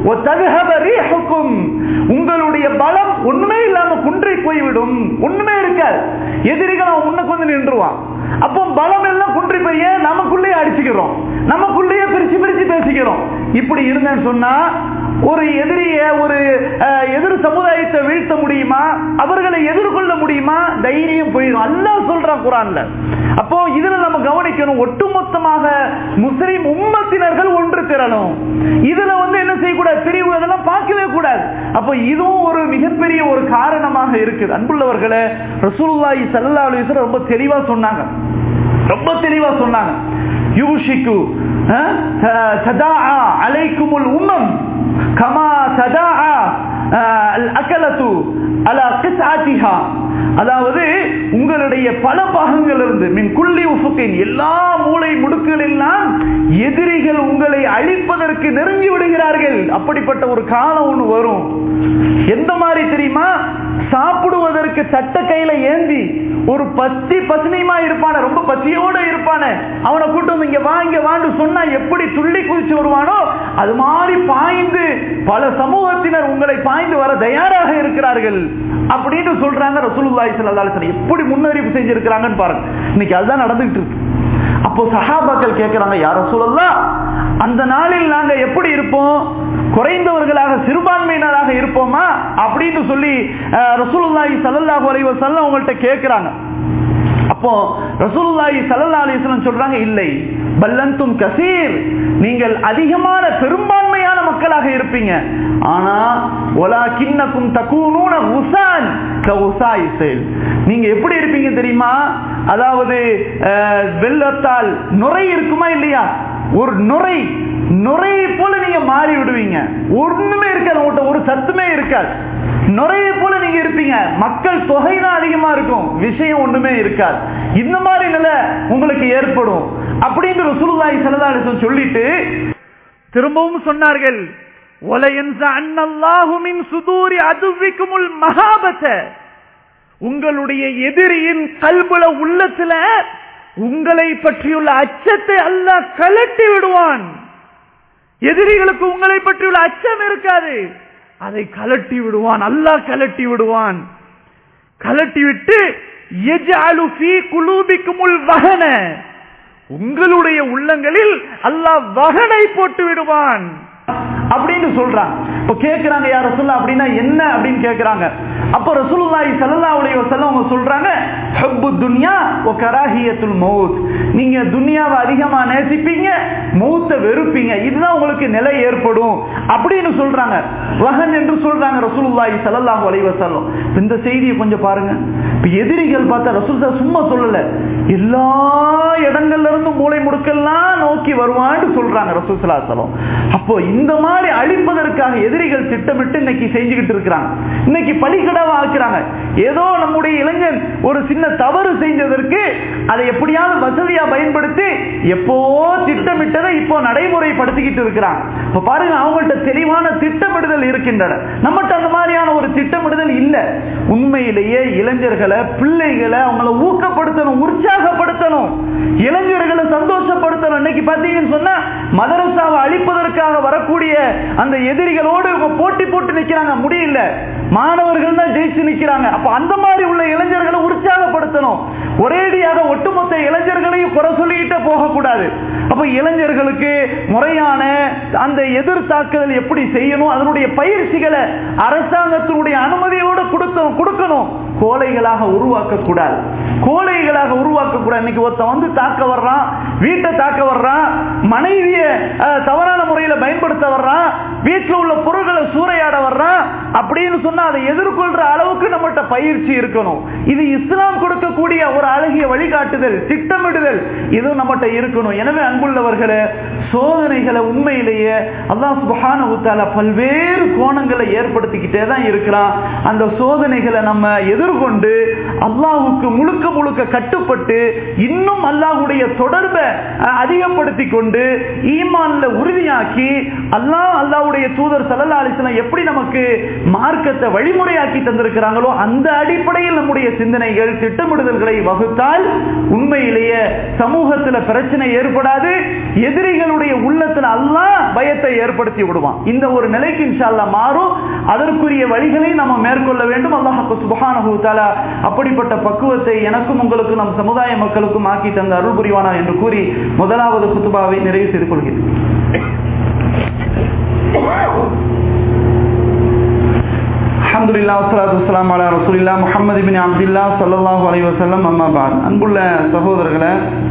உங்களுடைய பலம் ஒண்ணுமே இல்லாம குன்றி போய்விடும் ஒண்ணுமே இருக்காது எதிரிகள் அவன் முன்னுக்கு வந்து நின்றுவான் அப்போ பலம் எல்லாம் குன்றி போய் நமக்குள்ளேயே அடிச்சுக்கிறோம் நமக்குள்ளேயே பிரிச்சு பிரிச்சு பேசிக்கிறோம் இப்படி இருந்தேன்னு சொன்னா ஒரு எதிரிய ஒரு எதிர் சமுதாயத்தை வீழ்த்த முடியுமா அவர்களை எதிர்கொள்ள முடியுமா தைரியம் போயிடும் அல்ல சொல்றான் குரான்ல அப்போ இதுல நம்ம கவனிக்கணும் ஒட்டுமொத்தமாக முஸ்லிம் உம்மத்தினர்கள் ஒன்று திரளும் இதுல வந்து என்ன செய்யக்கூடாது பிரிவு அதெல்லாம் பார்க்கவே கூடாது அப்போ இதுவும் ஒரு மிகப்பெரிய ஒரு காரணமாக இருக்குது அன்புள்ளவர்களே ரசூல்லாய் சல்லா அலுவலர் ரொம்ப தெளிவா சொன்னாங்க ரொம்ப தெளிவா சொன்னாங்க யூஷிக்கு அலைக்குமுல் உம்மம் கமா சதா அக்கலத்து அலா கிஸ்ஆத்திஹா அதாவது உங்களுடைய பல பாகங்கள் இருந்து மின் குள்ளி உஃபுக்கின் எல்லா மூளை முடுக்குகளெல்லாம் எதிரிகள் உங்களை அழிப்பதற்கு நெருங்கி விடுகிறார்கள் அப்படிப்பட்ட ஒரு காலம் ஒன்று வரும் எந்த மாதிரி தெரியுமா சாப்பிடுவதற்கு சட்ட கையில ஏந்தி ஒரு பத்தி பசுமையுமா இருப்பான ரொம்ப பசியோட இருப்பான அவனை கூட்டு வந்து இங்க வா இங்க வாண்டு சொன்னா எப்படி துள்ளி குதிச்சு வருவானோ அது மாதிரி பாய்ந்து பல சமூகத்தினர் உங்களை பாய்ந்து வர தயாராக இருக்கிறார்கள் அப்படின்னு சொல்றாங்க ரசூலுல்லாஹி ஸல்லல்லாஹு அலைஹி வஸல்லம் எப்படி முன்னறிவிப்பு செஞ்சிருக்கிறாங்கன்னு பாருங்க இன்னைக்கு அதுதான் நடந்துகிட்டு இருக்கு அப்போ சஹாபாக்கள் கேட்கிறாங்க யார சொல்லலாம் அந்த நாளில் நாங்க எப்படி இருப்போம் குறைந்தவர்களாக சிறுபான்மையினராக இருப்போமா அப்படின்னு சொல்லி ரசூலுல்லாஹி ஸல்லல்லாஹு அலைஹி வஸல்லம் அவங்கள்ட்ட கேட்கிறாங்க அப்போ ரசூலுல்லாஹி ஸல்லல்லாஹு அலைஹி வஸல்லம் சொல்றாங்க இல்லை பல்லந்தும் கசீர் நீங்கள் அதிகமான பெரும்பான்மையான மக்களாக இருப்பீங்க ஆனா ஒலா கிண்ணக்கும் தக்கூனூன உசான் கவுசாய் செயல் நீங்க எப்படி இருப்பீங்க தெரியுமா அதாவது வெள்ளத்தால் நுரை இருக்குமா இல்லையா ஒரு நுரை நுரையை போல நீங்க மாறி விடுவீங்க ஒண்ணுமே இருக்காது உங்கள்கிட்ட ஒரு சத்துமே இருக்காது நுரையை போல நீங்க இருப்பீங்க மக்கள் தொகை தான் அதிகமா இருக்கும் விஷயம் ஒண்ணுமே இருக்காது இந்த மாதிரி நிலை உங்களுக்கு ஏற்படும் அப்படின்னு ரசூலுல்லாஹி ஸல்லல்லாஹு அலைஹி வஸல்லம் சொல்லிட்டு திரும்பவும் சொன்னார்கள் உங்களுடைய எதிரியின் கல்புல உள்ளத்துல உங்களை பற்றியுள்ள அச்சத்தை அல்லாஹ் கலட்டி விடுவான் எதிரிகளுக்கு உங்களை பற்றியுள்ள அச்சம் இருக்காது அதை கலட்டி விடுவான் அல்லாஹ் கலட்டி விடுவான் கலட்டி விட்டு வகன உங்களுடைய உள்ளங்களில் அல்லாஹ் வகனை போட்டு விடுவான் அப்படின்னு சொல்றாங்க இப்ப கேக்குறாங்க யார சொல்ல அப்படின்னா என்ன அப்படின்னு கேக்குறாங்க அப்ப ரசூலுல்லாஹி ஸல்லல்லாஹு அலைஹி வஸல்லம் அவங்க சொல்றாங்க ஹுப்பு துன்யா வ கராஹியத்துல் மௌத் நீங்க துன்யாவை அதிகமா நேசிப்பீங்க மௌத்தை வெறுப்பீங்க இதுதான் உங்களுக்கு நிலை ஏற்படும் அப்படின்னு சொல்றாங்க வகன் என்று சொல்றாங்க ரசூலுல்லாஹி ஸல்லல்லாஹு அலைஹி வஸல்லம் இந்த செய்தியை கொஞ்சம் பாருங்க இப்ப எதிரிகள் பார்த்தா ரசூல் சும்மா சொல்லல எல்லா இடங்கள்ல இருந்து மூளை முடுக்கெல்லாம் நோக்கி வருவான்னு சொல்றாங்க ரசூல் ஸல்லல்லாஹு அப்போ இந்த மாதிரி அழிப்பதற்காக எதிரிகள் திட்டமிட்டு இன்னைக்கு செஞ்சுக்கிட்டு இருக்கிறாங்க இன்னைக்கு பலிக்கடவா ஆக்குறாங்க ஏதோ நம்முடைய இளைஞன் ஒரு சின்ன தவறு செஞ்சதற்கு அதை எப்படியாவது வசதியா பயன்படுத்தி எப்போ திட்டமிட்டதை இப்போ நடைமுறைப்படுத்திக்கிட்டு இருக்கிறாங்க இப்ப பாருங்க அவங்கள்ட்ட தெளிவான திட்டமிடுதல் இருக்கின்றன நம்மகிட்ட அந்த மாதிரியான ஒரு திட்டமிடுதல் இல்ல உண்மையிலேயே இளைஞர்களை பிள்ளைகளை அவங்கள ஊக்கப்படுத்தணும் உற்சாகப்படுத்தணும் இளைஞர்களை சந்தோஷப்படுத்தணும் இன்னைக்கு பாத்தீங்கன்னு சொன்னா மதரசாவை அழிப்பதற்காக வரக்கூடிய அந்த எதிரிகளோடு போட்டி போட்டு நிக்கிறாங்க முடியல மாணவர்கள் தான் ஜெயிச்சு நிக்கிறாங்க அப்ப அந்த மாதிரி உள்ள இளைஞர்களை உற்சாகப்படுத்தணும் ஒரேடியாக ஒட்டுமொத்த இளைஞர்களையும் குறை சொல்லிக்கிட்டே போகக்கூடாது அப்ப இளைஞர்களுக்கு முறையான அந்த எதிர் தாக்குதல் எப்படி செய்யணும் அதனுடைய பயிற்சிகளை அரசாங்கத்தினுடைய அனுமதியோடு கொடுக்க கொடுக்கணும் கோழைகளாக உருவாக்க கூடாது கோழைகளாக உருவாக்க கூடாது இன்னைக்கு ஒருத்தன் வந்து தாக்க வர்றான் வீட்டை தாக்க வர்றான் மனைவிய அஹ், தவறான முறையில பயன்படுத்த வர்றான் வீட்டில் உள்ள பொருட்களை சூறையாட வர்றான் அப்படின்னு சொன்னா அதை எதிர்கொள்ற அளவுக்கு நம்மகிட்ட பயிற்சி இருக்கணும் இது இஸ்லாம் கொடுக்கக்கூடிய ஒரு அழகிய வழிகாட்டுதல் திட்டமிடுதல் இது நம்மகிட்ட இருக்கணும் எனவே அன்புள்ளவர்களே சோதனைகளை உண்மையிலேயே அல்லாஹ் சுபஹானஹு தஆலா பல்வேறு கோணங்களை ஏற்படுத்திக்கிட்டே தான் இருக்கிறான் அந்த சோதனைகளை நம்ம எதிர்கொண்டு அல்லாஹ்வுக்கு முழுக்க முழுக்க கட்டுப்பட்டு இன்னும் அல்லாஹ்வுடைய தொடர்பை அஹ், அதிகப்படுத்தி கொண்டு ஈமான்ல உறுதியாக்கி அல்லாஹ் அல்லாஹ்வுடைய தூதர் ஸல்லல்லாஹு அலைஹி வஸல்லம் எப்படி நமக்கு மார்க்கத்தை வழிமுறையாக்கி தந்திருக்கிறாங்களோ அந்த அடிப்படையில் நம்முடைய சிந்தனைகள் திட்டமிடுதல்களை வகுத்தால் உண்மையிலேயே சமூகத்துல பிரச்சனை ஏற்படாது எதிரிகளுடைய உள்ளத்துல அல்லாஹ் பயத்தை ஏற்படுத்தி விடுவான் இந்த ஒரு நிலைக்கு இன்ஷா அல்லாஹ் மாறும் அதற்குரிய வழிகளை நம்ம மேற்கொள்ள வேண்டும் அல்லாஹ் சுப்ஹானஹு தஆலா அப்படிப்பட்ட பக்குவத்தை எனக்கும் உங்களுக்கும் நம் சமுதாய மக்களுக்கும் ஆக்கி தந்த அருள் புரிவானா என்று கூறி முதலாவது குத்துபாவை நிறைவு செய்து கொள்கிறேன் அல்ஹம்துலில்லாஹ் வஸ்ஸலாத்து வஸ்ஸலாமு அலா ரசூலில்லாஹ் முஹம்மது இப்னு அப்துல்லாஹ் ஸல்லல்லாஹு அலைஹி வஸல்லம் அம்மா பாத் அன்புள்ள சகோதரர்களே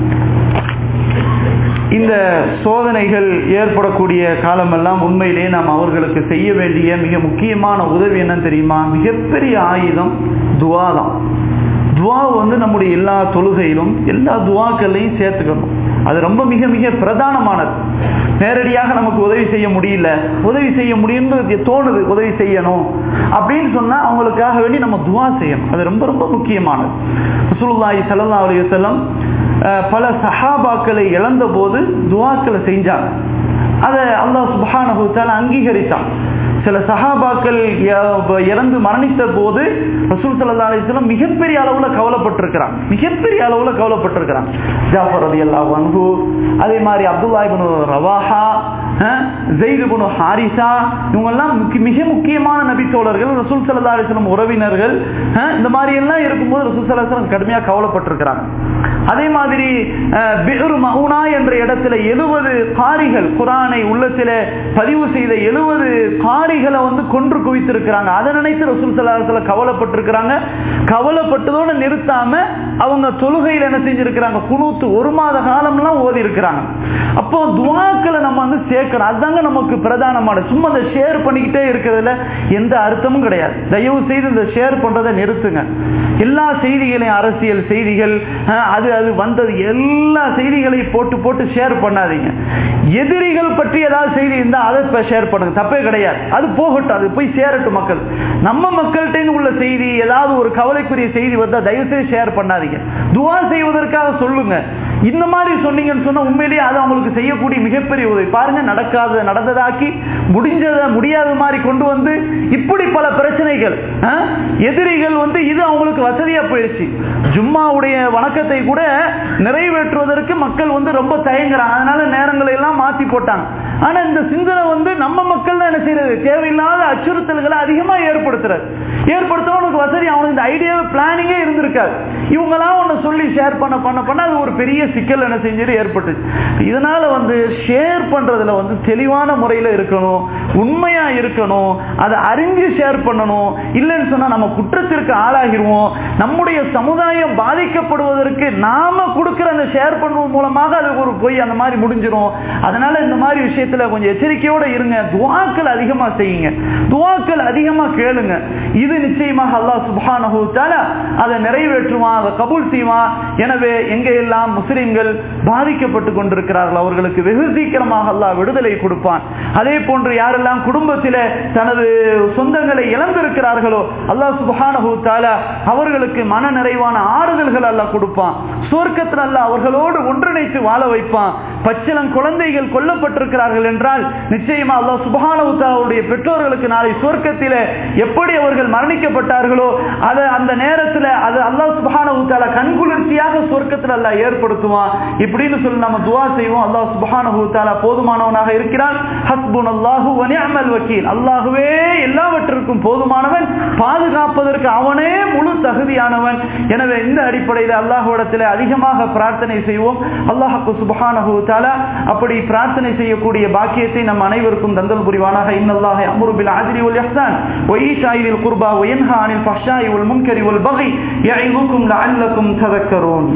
இந்த சோதனைகள் ஏற்படக்கூடிய காலமெல்லாம் உண்மையிலே நாம் அவர்களுக்கு செய்ய வேண்டிய மிக முக்கியமான உதவி என்னன்னு தெரியுமா மிகப்பெரிய ஆயுதம் துவா தான் துவா வந்து நம்முடைய எல்லா தொழுகையிலும் எல்லா துவாக்கள்லையும் சேர்த்துக்கணும் அது ரொம்ப மிக மிக பிரதானமானது நேரடியாக நமக்கு உதவி செய்ய முடியல உதவி செய்ய முடியும்னு தோணுது உதவி செய்யணும் அப்படின்னு சொன்னா அவங்களுக்காக வேண்டி நம்ம துவா செய்யணும் அது ரொம்ப ரொம்ப முக்கியமானது ரசூலுல்லாஹி ஸல்லல்லாஹு அலைஹி வஸல்லம் அஹ், பல சஹாபாக்களை இழந்த போது துவாக்களை செஞ்சாங்க அதை அல்லாஹ் சுப்ஹானஹு தஆலா அங்கீகரித்தான் சில சஹாபாக்கள் இ- இறந்து மரணித்த போது ரசூல் ஸல்லல்லாஹு அலைஹி வஸல்லம் மிகப்பெரிய அளவுல கவலைப்பட்டிருக்கிறாங்க மிகப்பெரிய அளவுல கவலைப்பட்டிருக்கிறாங்க ஜாஃபர் ரலியல்லாஹு அன்ஹு அதே மாதிரி அப்துல்லா இப்னு ரவாஹா அஹ், ஜெயித் இப்னு ஹாரிசா இவங்க எல்லாம் முக்கிய- மிக முக்கியமான நபி தோழர்கள் ரசூல் ஸல்லல்லாஹு அலைஹி வஸல்லம் உறவினர்கள் அஹ், இந்த மாதிரி எல்லாம் இருக்கும்போது ரசூல் ஸல்லல்லாஹு அலைஹி வஸல்லம் கடுமையா கவலைப்பட்டிருக்கிறாங்க அதே மாதிரி அஹ், பிஹ்ரு மவுனா என்ற இடத்துல எழுபது காரிகள் குரானை உள்ளத்திலே பதிவு செய்த எழுபது காரிகளை வந்து கொன்று குவித்திருக்கிறாங்க அதை நினைத்து ரசூல் சலாஹத்துல கவலைப்பட்டிருக்கிறாங்க கவலைப்பட்டதோடு நிறுத்தாம அவங்க தொழுகையில் என்ன செஞ்சிருக்கிறாங்க குனூத்து ஒரு மாத காலம்லாம் ஓதி இருக்கிறாங்க அப்போ துவாக்களை நம்ம வந்து சேர்க்கணும் அதுதாங்க நமக்கு பிரதானமான சும்மா அதை ஷேர் பண்ணிக்கிட்டே இருக்கிறதுல எந்த அர்த்தமும் கிடையாது தயவு செய்து இந்த ஷேர் பண்றதை நிறுத்துங்க எல்லா செய்திகளையும் அரசியல் செய்திகள் அஹ், அது அது வந்தது எல்லா செய்திகளையும் போட்டு போட்டு ஷேர் பண்ணாதீங்க எதிரிகள் பற்றி ஏதாவது செய்தி இருந்தா அதை இப்ப ஷேர் பண்ணுங்க தப்பே கிடையாது அது போகட்டும் அது போய் சேரட்டும் மக்கள் நம்ம மக்கள்கிட்ட உள்ள செய்தி ஏதாவது ஒரு கவலைக்குரிய செய்தி வந்தா தயவு செய்து ஷேர் பண்ணாதீங்க துவா செய்வதற்காக சொல்லுங்க இந்த மாதிரி சொன்னீங்கன்னு சொன்னா உண்மையிலேயே அது அவங்களுக்கு செய்யக்கூடிய மிகப்பெரிய உதவி பாருங்க நடக்காத நடந்ததாக்கி முடிஞ்சத முடியாத மாதிரி கொண்டு வந்து இப்படி பல பிரச்சனைகள் அஹ், எதிரிகள் வந்து இது அவங்களுக்கு வசதியா போயிடுச்சு ஜும்மாவுடைய வணக்கத்தை கூட நிறைவேற்றுவதற்கு மக்கள் வந்து ரொம்ப தயங்குறாங்க அதனால நேரங்களை எல்லாம் மாத்தி போட்டாங்க ஆனா இந்த சிந்தனை வந்து நம்ம மக்கள் தான் என்ன செய்யறது தேவையில்லாத அச்சுறுத்தல்களை அதிகமா ஏற்படுத்துறது ஏற்படுத்தவும் அவனுக்கு வசதி அவனுக்கு இந்த ஐடியாவே பிளானிங்கே இருந்திருக்காது இவங்கெல்லாம் ஒன்று சொல்லி ஷேர் பண்ண பண்ண பண்ண அது ஒரு பெரிய சிக்கல் என்ன செஞ்சது ஏற்பட்டுச்சு இதனால வந்து ஷேர் பண்றதுல வந்து தெளிவான முறையில் இருக்கணும் உண்மையா இருக்கணும் அதை அறிஞ்சு ஷேர் பண்ணணும் இல்லைன்னு சொன்னா நம்ம குற்றத்திற்கு ஆளாகிருவோம் நம்முடைய சமுதாயம் பாதிக்கப்படுவதற்கு நாம கொடுக்கிற அந்த ஷேர் பண்ணுவது மூலமாக அது ஒரு போய் அந்த மாதிரி முடிஞ்சிரும் அதனால இந்த மாதிரி விஷயத்துல கொஞ்சம் எச்சரிக்கையோட இருங்க துவாக்கள் அதிகமா செய்யுங்க துவாக்கள் அதிகமா கேளுங்க இது நிச்சயமாக அல்லாஹ் சுப்ஹானஹு தஆலா அதை நிறைவேற்றுவான் அதை கபூல் செய்வான் எனவே எங்க எல்லாம் முஸ்லிம்கள் பாதிக்கப்பட்டு கொண்டிருக்கிறார்கள் அவர்களுக்கு வெகு சீக்கிரமாக அல்லாஹ் விடுதலை கொடுப்பான் அதே போன்று யாரெல்லாம் குடும்பத்தில தனது சொந்தங்களை இழந்திருக்கிறார்களோ அல்லாஹ் சுப்ஹானஹு தஆலா அவர்களுக்கு மன நிறைவான ஆறுதல்கள் அல்லாஹ் கொடுப்பான் சொர்க்கத்தில் அல்லாஹ் அவர்களோடு ஒன்றிணைத்து வாழ வைப்பான் பச்சிலம் குழந்தைகள் கொல்லப்பட்டிருக்கிறார்கள் என்றால் நிச்சயமா அல்லாஹ் சுபஹானவுத்தாவுடைய பெற்றோர்களுக்கு நாளை சுவர்க்கத்திலே எப்படி அவர்கள் மரணிக்கப்பட்டார்களோ அது அந்த நேரத்தில் அது அல்லாஹ் சுபஹானவுத்தால கண்குளிர்ச்சியாக சுவர்க்கத்தில் அல்லாஹ் ஏற்படுத்துவான் இப்படின்னு சொல்லி நம்ம துவா செய்வோம் அல்லாஹ் சுபஹானவுத்தாலா போதுமானவனாக இருக்கிறான் ஹஸ்புன் அல்லாஹு வனிஅமல் வக்கீல் அல்லாஹுவே எல்லாவற்றிற்கும் போதுமானவன் பாதுகாப்பதற்கு அவனே முழு தகுதியானவன் எனவே இந்த அடிப்படையில் அல்லாஹுவிடத்தில் அதிகமாக பிரார்த்தனை செய்வோம் அல்லாஹுக்கு சுபஹானஹு தாலா அப்படி பிரார்த்தனை செய்யக்கூடிய பாக்கியத்தை நம் அனைவருக்கும் தந்தல் புரிவானாக இன்னல்லாஹ அம்ரு பில் ஆஜிரி வல் இஹ்சான் வ ஈஷாஇல் குர்பா வ யன்ஹா அனில் ஃபஹ்ஷாஇ வல் முன்கரி வல் பகி யஇதுக்கும் லஅல்லக்கும் தذكرون